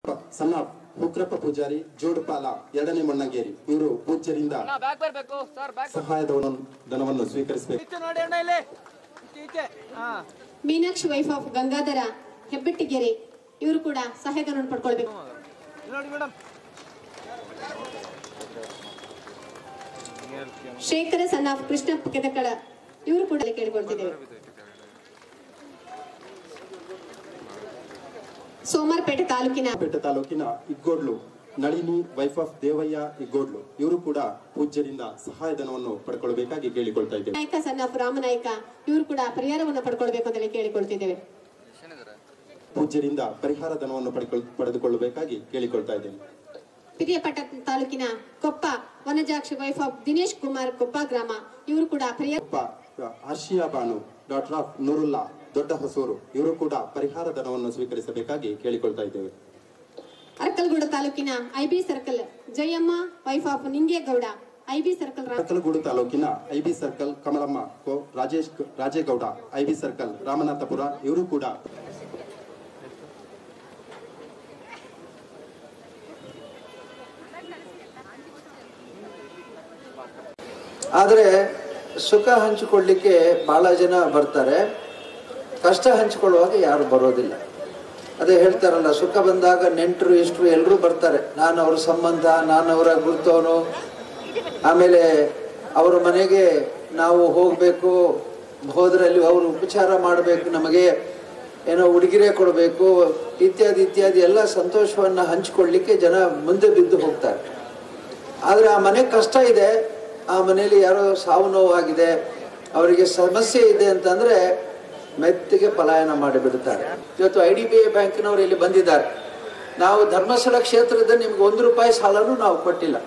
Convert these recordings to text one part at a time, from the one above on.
ಸಣ್ಣ ಹುಕ್ರಪ್ಪ ಪೂಜಾರಿ ಜೋಡುಪಾಲ ಎರಡನೇ ಮಣ್ಣಂಗೇರಿ ಇವರು ಪೂಜ್ಯರಿಂದ ಬ್ಯಾಕ್ ಬರ್ಬೇಕು ಸರ್ ಬ್ಯಾಕ್ ಸಹಾಯದ ಧನವನ್ನು ಸ್ವೀಕರಿಸಬೇಕು ಈಚೆ ನೋಡಿ ಅಣ್ಣ ಇಲ್ಲಿ ಈಚೆ, ಈಚೆ ಹಾ ಮೀನಾಕ್ಷಿ ವೈಫ್ ಆಫ್ ಗಂಗಾಧರ ಹೆಬ್ಬೆಟ್ಟಿಗೆರೆ ಇವರು ಕೂಡ ಸಹಾಯಧನವನ್ನು ಪಡ್ಕೊಳ್ಬೇಕು ಇಲ್ಲಿ ನೋಡಿ madam Shekhara son of Krishna Kedakala ಇವರು ಕೂಡ ಇಲ್ಲಿ ಕೇಳಿಕೊಳ್ತಿದ್ದೇವೆ ಸೋಮವಾರಪೇಟೆ ತಾಲೂಕಿನ ಪೇಟೆ ತಾಲೂಕಿನ ಇಗ್ಗೋಡ್ಲು ನಳಿನಿ ವೈಫ್ ಆಫ್ ದೇವಯ್ಯ ಇಗ್ಗೋಡ್ಲು ಇವರು ಕೂಡ ಪೂಜ್ಯರಿಂದ ಸಹಾಯಧನವನ್ನು ಪಡ್ಕೊಳ್ಬೇಕಾಗಿ ಕೇಳಿಕೊಳ್ತಾ ಇದ್ದೇವೆ ನಾಯಕ ಸನ್ ಆಫ್ ರಾಮನಾಯಕ ಇವರು ಕೂಡ ಪರಿಹಾರವನ್ನು ಪಡ್ಕೊಳ್ಬೇಕು ಅಂತ ಹೇಳಿ ಕೇಳಿಕೊಳ್ತಿದ್ದೇವೆ ಪೂಜ್ಯರಿಂದ ಪರಿಹಾರ ಧನವನ್ನು ಪಡ್ಕೊಳ್ ಪಡೆದುಕೊಳ್ಳಬೇಕಾಗಿ ಕೇಳಿಕೊಳ್ತಾ ಇದ್ದೇನೆ ಹಿರಿಯಪಟ್ಟ ತಾಲೂಕಿನ ಕೊಪ್ಪ ವನಜಾಕ್ಷಿ ವೈಫ್ ಆಫ್ ದಿನೇಶ್ ಕುಮಾರ್ ಕೊಪ್ಪ ಗ್ರಾಮ ಇವರು ಕೂಡ ಪರಿಹಾರ ಒಬ್ಬ ಆರ್ಷಿಯಾ ಬಾನು ಡಾಕ್ಟರ್ ಆಫ್ ನೂರುಲ್ಲಾ ದೊಡ್ಡ ಹೊಸೂರು ಇವರು ಕೂಡ ಪರಿಹಾರ ಧನವನ್ನು ಸ್ವೀಕರಿಸಬೇಕಾಗಿ ಕೇಳಿಕೊಳ್ತಾ ಇದ್ದೇವೆ ಅರಕಲಗೂಡು ತಾಲೂಕಿನ IB circle Jayamma wife of Ningegowda IB circle ರಾ- ಅರಕಲಗೂಡು ತಾಲೂಕಿನ IB circle Kamalamma co Rajesh Rajegowda IB circle Ramanathapura ಇವರು ಕೂಡ ಆದರೆ ಸುಖ ಹಂಚಿಕೊಳ್ಳಿಕ್ಕೆ ಬಹಳ ಜನ ಬರ್ತಾರೆ ಕಷ್ಟ ಹಂಚಿಕೊಳ್ಳುವಾಗ ಯಾರು ಬರೋದಿಲ್ಲ ಅದೇ ಹೇಳ್ತಾರಲ್ಲ ಸುಖ ಬಂದಾಗ ನೆಂಟರು ಇಷ್ಟರು ಎಲ್ಲರೂ ಬರ್ತಾರೆ ನಾನು ಅವ್ರ ಸಂಬಂಧ ನಾನು ಅವರ ಗುರ್ತವನು ಆಮೇಲೆ ಅವರ ಮನೆಗೆ ನಾವು ಹೋಗಬೇಕು ಹೋದ್ರಲ್ಲಿ ಅವರು ಉಪಚಾರ ಮಾಡಬೇಕು ನಮಗೆ ಏನೋ ಉಡುಗಿರೆ ಕೊಡಬೇಕು ಇತ್ಯಾದಿ ಇತ್ಯಾದಿ ಎಲ್ಲ ಸಂತೋಷವನ್ನು ಹಂಚಿಕೊಳ್ಳಿಕ್ಕೆ ಜನ ಮುಂದೆ ಬಿದ್ದು ಹೋಗ್ತಾರೆ ಆದರೆ ಆ ಮನೆ ಕಷ್ಟ ಇದೆ ಆ ಮನೆಯಲ್ಲಿ ಯಾರೋ ಸಾವು ನೋವಾಗಿದೆ ಅವರಿಗೆ ಸಮಸ್ಯೆ ಇದೆ ಅಂತಂದ್ರೆ ಮೆತ್ತಿಗೆ ಪಲಾಯನ ಮಾಡಿಬಿಡ್ತಾರೆ ಇವತ್ತು ಐ ಡಿ ಬಿ ಐ ಬ್ಯಾಂಕಿನವರು ಇಲ್ಲಿ ಬಂದಿದ್ದಾರೆ ನಾವು ಧರ್ಮಸ್ಥಳ ಕ್ಷೇತ್ರದ ನಿಮ್ಗೆ ಒಂದು ರೂಪಾಯಿ ಸಾಲನೂ ನಾವು ಕೊಟ್ಟಿಲ್ಲ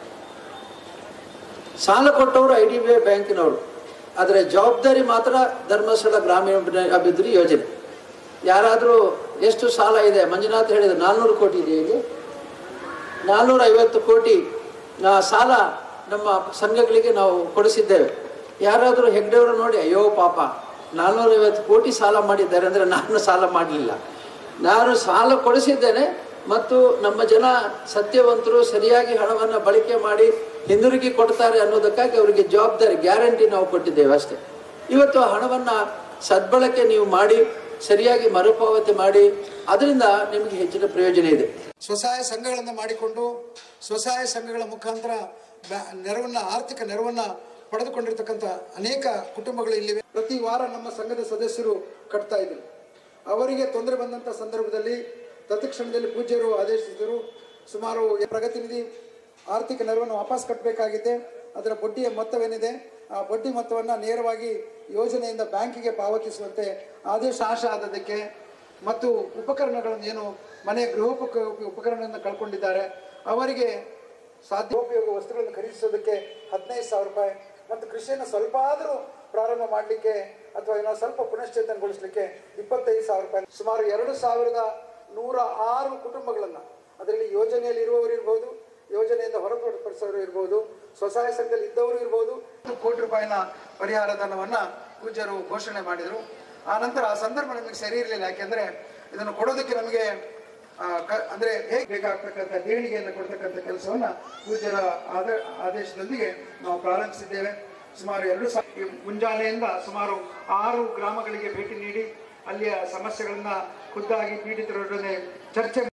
ಸಾಲ ಕೊಟ್ಟವರು ಐ ಡಿ ಬಿ ಐ ಬ್ಯಾಂಕಿನವರು ಆದರೆ ಜವಾಬ್ದಾರಿ ಮಾತ್ರ ಧರ್ಮಸ್ಥಳ ಗ್ರಾಮೀಣ ಅಭಿವೃದ್ಧಿ ಯೋಜನೆ ಯಾರಾದರೂ ಎಷ್ಟು ಸಾಲ ಇದೆ ಮಂಜುನಾಥ್ ಹೇಳಿದ ನಾಲ್ನೂರು ಕೋಟಿ ಇದೆ ಇಲ್ಲಿ ನಾನ್ನೂರ ಐವತ್ತು ಕೋಟಿ ಆ, ಸಾಲ ನಮ್ಮ ಸಂಘಗಳಿಗೆ ನಾವು ಕೊಡಿಸಿದ್ದೇವೆ ಯಾರಾದರೂ ಹೆಗ್ಡೆಯವರು ನೋಡಿ ಅಯ್ಯೋ ಪಾಪ ನಾನ್ನೂರ ಐವತ್ತು ಕೋಟಿ ಸಾಲ ಮಾಡಿದ್ದಾರೆ ಅಂದರೆ ನಾನು ಸಾಲ ಮಾಡಲಿಲ್ಲ ನಾನು ಸಾಲ ಕೊಡಿಸಿದ್ದೇನೆ ಮತ್ತು ನಮ್ಮ ಜನ ಸತ್ಯವಂತರು ಸರಿಯಾಗಿ ಹಣವನ್ನು ಬಳಕೆ ಮಾಡಿ ಹಿಂದಿರುಗಿ ಕೊಡ್ತಾರೆ ಅನ್ನೋದಕ್ಕಾಗಿ ಅವರಿಗೆ ಜವಾಬ್ದಾರಿ ಗ್ಯಾರಂಟಿ ನಾವು ಕೊಟ್ಟಿದ್ದೇವೆ ಅಷ್ಟೇ ಇವತ್ತು ಆ ಹಣವನ್ನು ಸದ್ಬಳಕೆ ನೀವು ಮಾಡಿ ಸರಿಯಾಗಿ ಮರುಪಾವತಿ ಮಾಡಿ ಅದರಿಂದ ನಿಮಗೆ ಹೆಚ್ಚಿನ ಪ್ರಯೋಜನ ಇದೆ ಸ್ವಸಹಾಯ ಸಂಘಗಳನ್ನು ಮಾಡಿಕೊಂಡು ಸ್ವಸಹಾಯ ಸಂಘಗಳ ಮುಖಾಂತರ ಬ್ಯಾ- ನೆರವನ್ನ ಆರ್ಥಿಕ ನೆರವನ್ನ ಪಡೆದುಕೊಂಡಿರ್ತಕ್ಕಂಥ ಅನೇಕ ಕುಟುಂಬಗಳು ಇಲ್ಲಿವೆ ಪ್ರತಿ ವಾರ ನಮ್ಮ ಸಂಘದ ಸದಸ್ಯರು ಕಟ್ತಾ ಇದ್ರು ಅವರಿಗೆ ತೊಂದರೆ ಬಂದಂಥ ಸಂದರ್ಭದಲ್ಲಿ ತತ್ಕ್ಷಣದಲ್ಲಿ ಪೂಜ್ಯರು ಆದೇಶಿಸಿದರು ಸುಮಾರು ಪ್ರಗತಿ ನಿಧಿ ಆರ್ಥಿಕ ನೆರವನ್ನು ವಾಪಸ್ ಕಟ್ಟಬೇಕಾಗಿದೆ ಅದರ ಬಡ್ಡಿಯ ಮೊತ್ತವೇನಿದೆ ಆ ಬಡ್ಡಿ ಮೊತ್ತವನ್ನು ನೇರವಾಗಿ ಯೋಜನೆಯಿಂದ ಬ್ಯಾಂಕಿಗೆ ಪಾವತಿಸುವಂತೆ ಆದೇಶ ಆಶಾ ಆದದಕ್ಕೆ ಮತ್ತು ಉಪಕರಣಗಳನ್ನು ಏನು ಮನೆ ಗೃಹೋಪಕ ಉಪಕರಣಗಳನ್ನು ಕಳ್ಕೊಂಡಿದ್ದಾರೆ ಅವರಿಗೆ ಸಾಧ್ಯೋಪಯೋಗ ವಸ್ತುಗಳನ್ನು ಖರೀದಿಸೋದಕ್ಕೆ ಹದಿನೈದು ಸಾವಿರ ರೂಪಾಯಿ ಮತ್ತು ಕೃಷಿಯನ್ನು ಸ್ವಲ್ಪ ಆದರೂ ಪ್ರಾರಂಭ ಮಾಡಲಿಕ್ಕೆ ಅಥವಾ ಏನೋ ಸ್ವಲ್ಪ ಪುನಶ್ಚೇತನಗೊಳಿಸಲಿಕ್ಕೆ ಇಪ್ಪತ್ತೈದು ಸಾವಿರ ರೂಪಾಯಿ ಸುಮಾರು ಎರಡು ಸಾವಿರದ ನೂರ ಆರು ಕುಟುಂಬಗಳನ್ನು ಅದರಲ್ಲಿ ಯೋಜನೆಯಲ್ಲಿ ಇರುವವರು ಇರ್ಬೋದು ಯೋಜನೆಯಿಂದ ಹೊರತುಪಡಿಸೋರು ಇರ್ಬೋದು ಸ್ವಸಹಾಯ ಸಂಘದಲ್ಲಿ ಇದ್ದವರು ಇರ್ಬೋದು ಒಂದು ಕೋಟಿ ರೂಪಾಯಿನ ಪರಿಹಾರ ಧನವನ್ನ ಪೂಜ್ಯರು ಘೋಷಣೆ ಮಾಡಿದರು ಆ ನಂತರ ಆ ಸಂದರ್ಭ ನಮಗೆ ಸರಿ ಇರಲಿಲ್ಲ ಯಾಕೆಂದ್ರೆ ಇದನ್ನು ಕೊಡೋದಕ್ಕೆ ನಮಗೆ ಆ, ಕ- ಅಂದ್ರೆ ಹೇಗೆ ಬೇಕಾಗ್ತಕ್ಕಂಥ ದೇಣಿಗೆಯನ್ನು ಕೊಡ್ತಕ್ಕಂಥ ಕೆಲಸವನ್ನ ಪೂಜ್ಯರ ಆದ ಆದೇಶದೊಂದಿಗೆ ನಾವು ಪ್ರಾರಂಭಿಸಿದ್ದೇವೆ ಸುಮಾರು ಎರಡು ಸಾವಿರ ಮುಂಜಾನೆಯಿಂದ ಸುಮಾರು ಆರು ಗ್ರಾಮಗಳಿಗೆ ಭೇಟಿ ನೀಡಿ ಅಲ್ಲಿಯ ಸಮಸ್ಯೆಗಳನ್ನ ಖುದ್ದಾಗಿ ಪೀಡಿತರೊಡನೆ ಚರ್ಚೆ